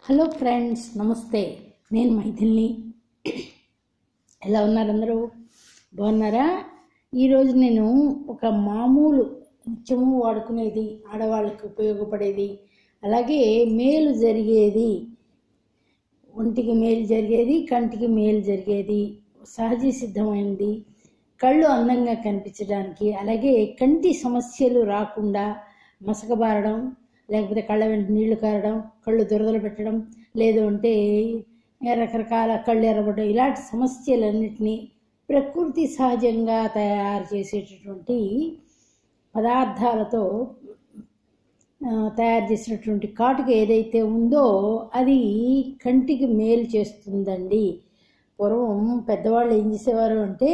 hello friends నమస్తే నేను మైథిల్ని ఎలా ఉన్నారు అందరూ బాగున్నారా ఈరోజు నేను ఒక మామూలు నిత్యము వాడుకునేది ఆడవాళ్ళకి ఉపయోగపడేది అలాగే మేలు జరిగేది ఒంటికి మేలు జరిగేది కంటికి మేలు జరిగేది సహజ సిద్ధమైనది కళ్ళు అందంగా కనిపించడానికి అలాగే కంటి సమస్యలు రాకుండా మసకబారడం లేకపోతే కళ్ళ వెంట నీళ్లు కారడం కళ్ళు దురదలు పెట్టడం లేదు అంటే రకరకాల కళ్ళు ఎర్రబడడం ఇలాంటి సమస్యలన్నిటినీ ప్రకృతి సహజంగా తయారు చేసేటటువంటి పదార్థాలతో ఆ, తయారు చేసినటువంటి కాటుక ఏదైతే ఉందో అది కంటికి మేలు చేస్తుందండి పూర్వం పెద్దవాళ్ళు ఏం చేసేవారు అంటే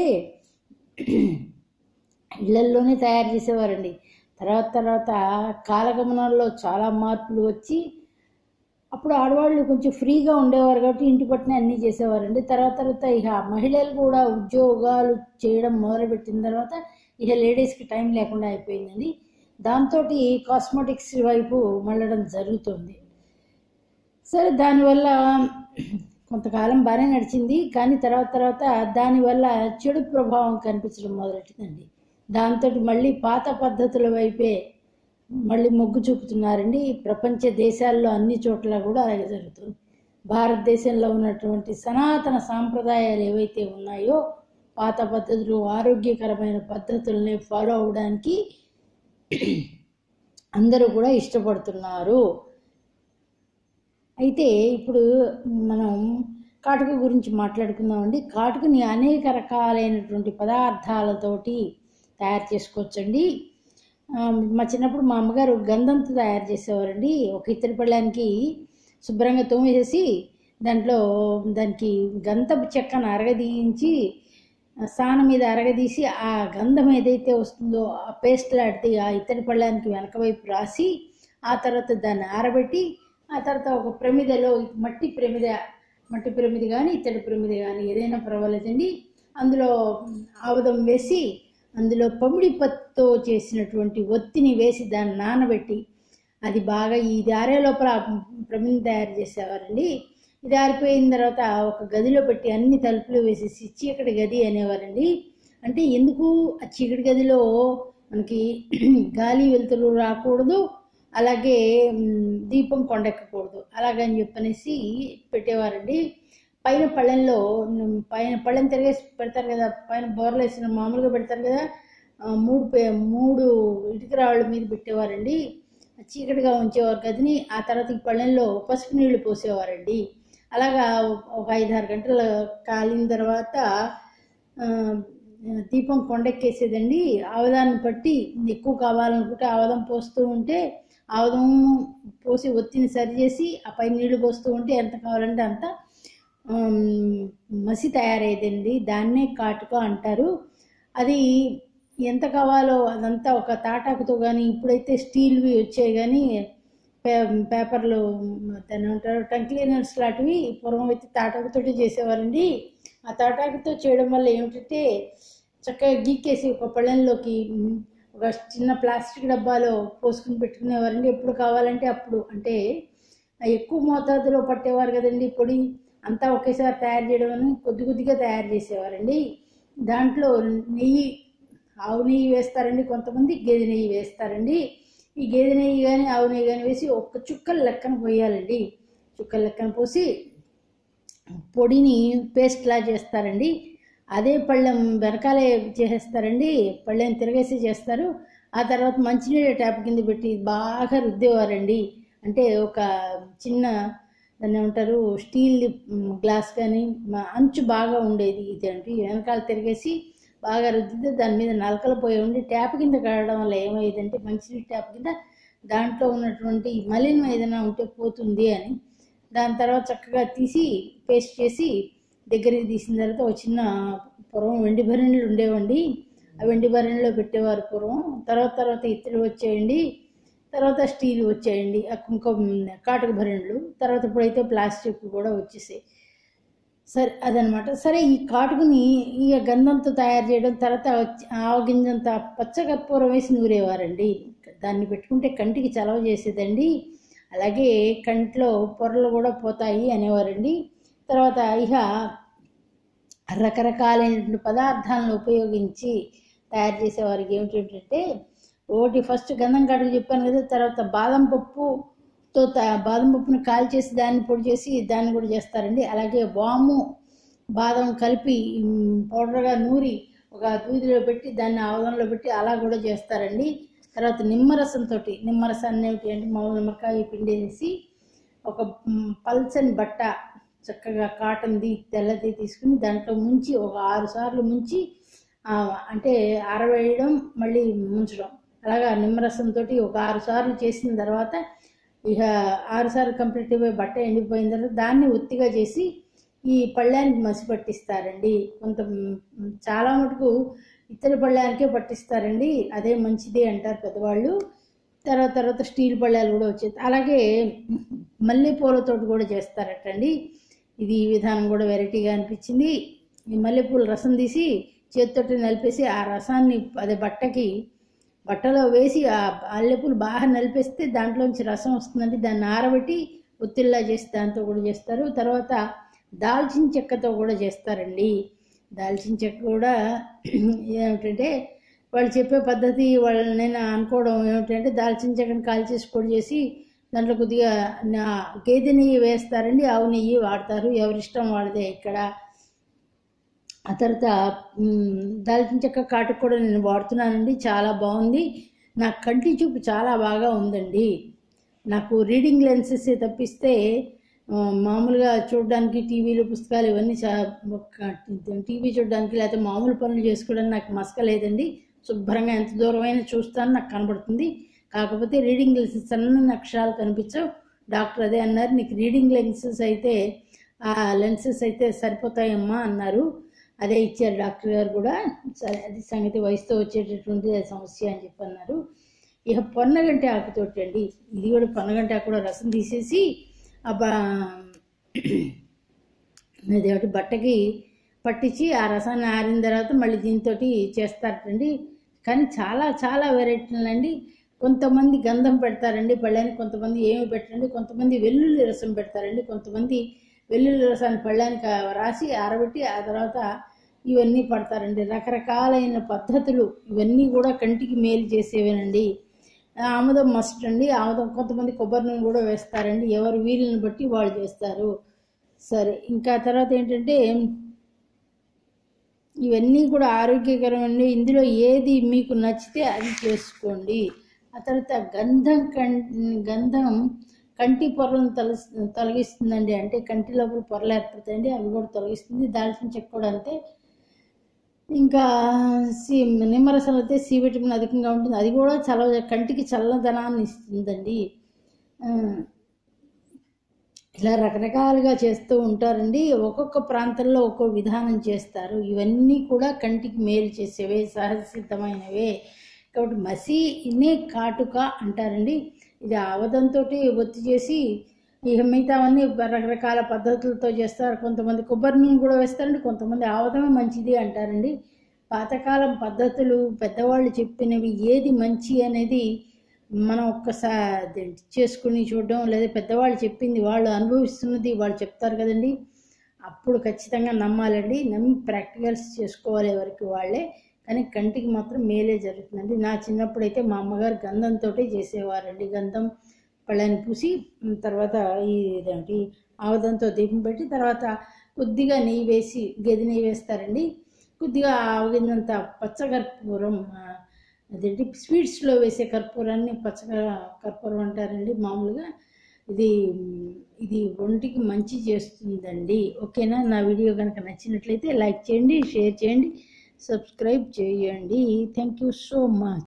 ఇళ్లల్లోనే తయారు చేసేవారండి తర్వాత తర్వాత కాలగమనాల్లో చాలా మార్పులు వచ్చి అప్పుడు ఆడవాళ్ళు కొంచెం ఫ్రీగా ఉండేవారు కాబట్టి ఇంటి పట్టునే అన్నీ చేసేవారండి తర్వాత తర్వాత ఇక మహిళలు కూడా ఉద్యోగాలు చేయడం మొదలుపెట్టిన తర్వాత ఇక లేడీస్కి టైం లేకుండా అయిపోయిందండి దాంతో కాస్మెటిక్స్ వైపు మళ్ళడం జరుగుతుంది సరే దానివల్ల కొంతకాలం బాగానే నడిచింది కానీ తర్వాత తర్వాత దానివల్ల చెడు ప్రభావం కనిపించడం మొదలెట్టిందండి దాంతో మళ్ళీ పాత పద్ధతుల వైపే మళ్ళీ మొగ్గు చూపుతున్నారండి ప్రపంచ దేశాల్లో అన్ని చోట్ల కూడా అలాగే జరుగుతుంది భారతదేశంలో ఉన్నటువంటి సనాతన సాంప్రదాయాలు ఏవైతే ఉన్నాయో పాత పద్ధతులు ఆరోగ్యకరమైన పద్ధతుల్ని ఫాలో అవడానికి అందరూ కూడా ఇష్టపడుతున్నారు అయితే ఇప్పుడు మనం కాటుక గురించి మాట్లాడుకుందామండి కాటుకని అనేక రకాలైనటువంటి పదార్థాలతోటి తయారు చేసుకోవచ్చండి ఆ, మా చిన్నప్పుడు మా అమ్మగారు గంధంతో తయారు చేసేవారండి ఒక ఇత్తడి పళ్ళానికి శుభ్రంగా తోమేసేసి దాంట్లో దానికి గంధపు చెక్కను అరగదీయించి ఆ సాన మీద అరగదీసి ఆ గంధం ఏదైతే వస్తుందో ఆ పేస్ట్ లాంటిది ఆ ఇత్తడి పళ్ళానికి వెనక వైపు రాసి ఆ తర్వాత దాన్ని ఆరబెట్టి ఆ తర్వాత ఒక ప్రమిదలో మట్టి ప్రమిద మట్టి ప్రమిది కానీ ఇత్తడి ప్రమిది కానీ ఏదైనా పర్వాలేదండి అందులో ఆముదం వేసి అందులో పమిడి పత్తితో చేసినటువంటి ఒత్తిని వేసి దాన్ని నానబెట్టి అది బాగా ఇది ఆరే లోపల ప్రమిది తయారు చేసేవారండి ఇది ఆరిపోయిన తర్వాత ఒక గదిలో పెట్టి అన్ని తలుపులు వేసేసి చీకటి గది అనేవారండి అంటే ఎందుకు ఆ చీకటి గదిలో మనకి గాలి వెలుతురు రాకూడదు అలాగే మ్, దీపం కొండెక్కకూడదు అలాగని చెప్పనేసి పెట్టేవారండి పైన పళ్ళెంలో మ్, పైన పళ్ళెం తిరిగేసి పెడతారు కదా పైన బోర్లు వేసిన మామూలుగా పెడతారు కదా ఆ, మూడు పే- మూడు ఇటుక రాళ్ళ మీద పెట్టేవారండి చీకటిగా ఉంచేవారు గదిని ఆ తర్వాత ఈ పళ్ళెంలో పసుపు నీళ్లు పోసేవారండి అలాగా ఒక ఐదారు గంటలు కాలిన తర్వాత ఆ, దీపం కొండెక్కేసేదండి ఆవదాన్ని బట్టి ఎక్కువ కావాలనుకుంటే ఆవదం పోస్తూ ఉంటే ఆవదం పోసి ఒత్తిని సరిచేసి ఆ పై నీళ్లు పోస్తూ ఉంటే ఎంత కావాలంటే అంత ఆమ్, మసి తయారయ్యేదండి దాన్నే కాటుక అంటారు అది ఎంత కావాలో అదంతా ఒక తాటాకుతో కానీ ఇప్పుడైతే స్టీల్వి వచ్చాయి కానీ పే పేపర్లు దాన్ని ఏమంటారు టంగ్ క్లీనర్స్ లాంటివి పూర్వం అయితే తాటాకుతోటి చేసేవారండి ఆ తాటాకుతో చేయడం వల్ల ఏమిటంటే చక్కగా గీక్కేసి ఒక పళ్ళెంలోకి మ్, ఒక చిన్న ప్లాస్టిక్ డబ్బాలో పోసుకుని పెట్టుకునేవారండి ఎప్పుడు కావాలంటే అప్పుడు అంటే ఆ ఎక్కువ మోతాదులో పట్టేవారు కదండి పొడి అంతా ఒకేసారి తయారు చేయడం అని కొద్ది కొద్దిగా తయారు చేసేవారండి దాంట్లో నెయ్యి ఆవు నెయ్యి వేస్తారండి కొంతమంది గేదె నెయ్యి వేస్తారండి ఈ గేదె నెయ్యి కానీ ఆవు నెయ్యి కానీ వేసి ఒక్క చుక్కల లెక్కన పోయాలండి చుక్కల లెక్కన పోసి పొడిని పేస్ట్లా చేస్తారండి అదే పళ్ళెం వెనకాలే చేసేస్తారండి పళ్ళెం తిరగేసి చేస్తారు ఆ తర్వాత మంచినీళ్ళ ట్యాప్ కింద పెట్టి బాగా రుద్దేవారండి అంటే ఒక చిన్న దాన్ని ఏమంటారు స్టీల్ మ్, గ్లాస్ కానీ మ- అంచు బాగా ఉండేది ఇదేంటి వెనకాల తిరిగేసి బాగా రుద్దితే దాని మీద నలకలు పోయి ఉండి ట్యాప్ కింద కడడం వల్ల ఏమయ్యేదంటే మంచినీళ్ళ ట్యాప్ కింద దాంట్లో ఉన్నటువంటి మలినం ఏదైనా ఉంటే పోతుంది అని దాని తర్వాత చక్కగా తీసి పేస్ట్ చేసి దగ్గరికి తీసిన తర్వాత ఒక చిన్న పూర్వం వెండి భరణులు ఉండేవండి ఆ వెండి భరణిలో పెట్టేవారు పూర్వం తర్వాత తర్వాత ఇత్తడి వచ్చేయండి తర్వాత స్టీల్ వచ్చాయండి ఆ కుంకుమ కాటుక భరణులు తర్వాత ఇప్పుడైతే ప్లాస్టిక్ కూడా వచ్చేసాయి సరే అదనమాట సరే ఈ కాటుకుని ఇక గంధంతో తయారు చేయడం తర్వాత వచ్చి- ఆవగింజంత పచ్చకర్పూరం వేసి నూరేవారండి దాన్ని పెట్టుకుంటే కంటికి చలవ చేసేదండి అలాగే కంట్లో పొరలు కూడా పోతాయి అనేవారండి తర్వాత ఇక రకరకాలైనటువంటి పదార్థాలను ఉపయోగించి తయారు చేసేవారికి ఏమిటంటే ఒకటి ఫస్ట్ గంధం కడుగు చెప్పాను కదా తర్వాత బాదం పప్పుతో త- బాదం పప్పుని కాల్చేసి దాన్ని పొడి చేసి దాన్ని కూడా చేస్తారండి అలాగే వాము బాదం కలిపి ఉమ్, పౌడర్గా నూరి ఒక దూదిలో పెట్టి దాన్ని ఆవదంలో పెట్టి అలా కూడా చేస్తారండి తర్వాత నిమ్మరసంతో నిమ్మరసాన్ని ఏమిటి అంటే మామూలు నిమ్మకాయ పిండి వేసి ఒక మ్, పల్చని బట్ట చక్కగా కాటన్ది తెల్లది తీసుకుని దాంట్లో ముంచి ఒక ఆరు సార్లు ముంచి ఆ, అంటే ఆరవేయడం మళ్ళీ ముంచడం అలాగా నిమ్మరసంతో ఒక ఆరు సార్లు చేసిన తర్వాత ఇక ఆరు సార్లు కంప్లీట్ అయిపోయి బట్ట ఎండిపోయిన తర్వాత దాన్ని ఒత్తిగా చేసి ఈ పళ్ళానికి మసి పట్టిస్తారండి కొంత మ్, చాలా మటుకు ఇత్తడి పళ్ళానికే పట్టిస్తారండి అదే మంచిది అంటారు పెద్దవాళ్ళు తర్వాత తర్వాత స్టీల్ పళ్ళాలు కూడా వచ్చాయి అలాగే మల్లెపూలతోటి కూడా చేస్తారటండి ఇది ఈ విధానం కూడా వెరైటీగా అనిపించింది ఈ మల్లెపూల రసం తీసి చేతితోటి నలిపేసి ఆ రసాన్ని అదే బట్టకి బట్టలో వేసి ఆ మల్లెపూలు బాగా నలిపేస్తే దాంట్లోంచి రసం వస్తుందండి దాన్ని ఆరబెట్టి ఒత్తిళ్ళా చేసి దాంతో కూడా చేస్తారు తర్వాత దాల్చిన చెక్కతో కూడా చేస్తారండి దాల్చిన చెక్క కూడా ఏమిటంటే వాళ్ళు చెప్పే పద్ధతి వాళ్ళు నేను అనుకోవడం ఏమిటంటే దాల్చిన చెక్కను కాల్చేసి పొడి చేసి దాంట్లో కొద్దిగా నా గేదె నెయ్యి వేస్తారండి ఆవు నెయ్యి వాడతారు ఎవరిష్టం వాళ్ళదే ఇక్కడ ఆ తర్వాత మ్, దాల్చిన చెక్క కాటుకు కూడా నేను వాడుతున్నానండి చాలా బాగుంది నా కంటి చూపు చాలా బాగా ఉందండి నాకు రీడింగ్ లెన్సెస్ తప్పిస్తే ఆ, మామూలుగా చూడడానికి టీవీలు పుస్తకాలు ఇవన్నీ చా ఒక- టీవీ చూడడానికి లేకపోతే మామూలు పనులు చేసుకోవడానికి నాకు మసక లేదండి శుభ్రంగా ఎంత దూరమైనా చూస్తాను నాకు కనబడుతుంది కాకపోతే రీడింగ్ లెన్సెస్ సన్న అక్షరాలు కనిపించవు డాక్టర్ అదే అన్నారు నీకు రీడింగ్ లెన్సెస్ అయితే ఆ లెన్సెస్ అయితే సరిపోతాయమ్మా అన్నారు అదే ఇచ్చారు డాక్టర్ గారు కూడా సరే అది సంగతి వయసుతో వచ్చేటటువంటి సమస్య అని చెప్పి అన్నారు ఇక పొన్నగంటి ఆకుతోటి అండి ఇది కూడా పొన్నగంటి ఆకు కూడా రసం తీసేసి అబ్బా అదేమిటి బట్టకి పట్టించి ఆ రసాన్ని ఆరిన తర్వాత మళ్ళీ దీంతో చేస్తారటండి కానీ చాలా చాలా వెరైటీలు అండి కొంతమంది గంధం పెడతారండి పళ్ళానికి కొంతమంది ఏమి పెట్టండి కొంతమంది వెల్లుల్లి రసం పెడతారండి కొంతమంది వెల్లుల్లి రసాన్ని పళ్ళానికి రాసి ఆరబెట్టి ఆ తర్వాత ఇవన్నీ పడతారండి రకరకాలైన పద్ధతులు ఇవన్నీ కూడా కంటికి మేలు చేసేవేనండి ఆముదం మస్ట్ అండి ఆముదం కొంతమంది కొబ్బరి నూనె కూడా వేస్తారండి ఎవరు వీలుని బట్టి వాళ్ళు చేస్తారు సరే ఇంకా తర్వాత ఏంటంటే ఇవన్నీ కూడా ఆరోగ్యకరమండి ఇందులో ఏది మీకు నచ్చితే అది చేసుకోండి ఆ తర్వాత గంధం కం గంధం కంటి పొరలను తొల తొలగిస్తుందండి అంటే కంటి లోపల పొరలు ఏర్పడతాయండి అవి కూడా తొలగిస్తుంది దాల్చిన చెక్క కూడా అంతే ఇంకా సి నిమ్మరసం అయితే సి విటమిన్ అధికంగా ఉంటుంది అది కూడా చల్ల కంటికి చల్లదనాన్ని ఇస్తుందండి ఆ, ఇలా రకరకాలుగా చేస్తూ ఉంటారండి ఒక్కొక్క ప్రాంతంలో ఒక్కో విధానం చేస్తారు ఇవన్నీ కూడా కంటికి మేలు చేసేవే సహజ సిద్ధమైనవే కాబట్టి మసి ఇనే కాటుక అంటారండి ఇది ఆవదంతో ఒత్తి చేసి ఇక మిగతావన్నీ రకరకాల పద్ధతులతో చేస్తారు కొంతమంది కొబ్బరి నూనె కూడా వేస్తారండి కొంతమంది ఆవదమే మంచిది అంటారండి పాతకాలం పద్ధతులు పెద్దవాళ్ళు చెప్పినవి ఏది మంచి అనేది మనం ఒక్కసారి చేసుకుని చూడడం లేదా పెద్దవాళ్ళు చెప్పింది వాళ్ళు అనుభవిస్తున్నది వాళ్ళు చెప్తారు కదండి అప్పుడు ఖచ్చితంగా నమ్మాలండి నమ్మి ప్రాక్టికల్స్ చేసుకోవాలి ఎవరికి వాళ్ళే కానీ కంటికి మాత్రం మేలే జరుగుతుందండి నా చిన్నప్పుడు అయితే మా అమ్మగారు గంధంతో చేసేవారండి గంధం పళ్ళని పూసి ఉమ్, తర్వాత ఈ ఇదేంటి ఆవదంతో దీపం పెట్టి తర్వాత కొద్దిగా నెయ్యి వేసి గది నెయ్యి వేస్తారండి కొద్దిగా ఆవగిందంత పచ్చకర్పూరం ఆ, అదేంటి స్వీట్స్లో వేసే కర్పూరాన్ని పచ్చ కర్పూరం అంటారండి మామూలుగా ఇది ఉమ్, ఇది ఒంటికి మంచి చేస్తుందండి ఓకేనా నా వీడియో కనుక నచ్చినట్లయితే లైక్ చేయండి షేర్ చేయండి సబ్స్క్రైబ్ చేయండి థ్యాంక్ యూ సో మచ్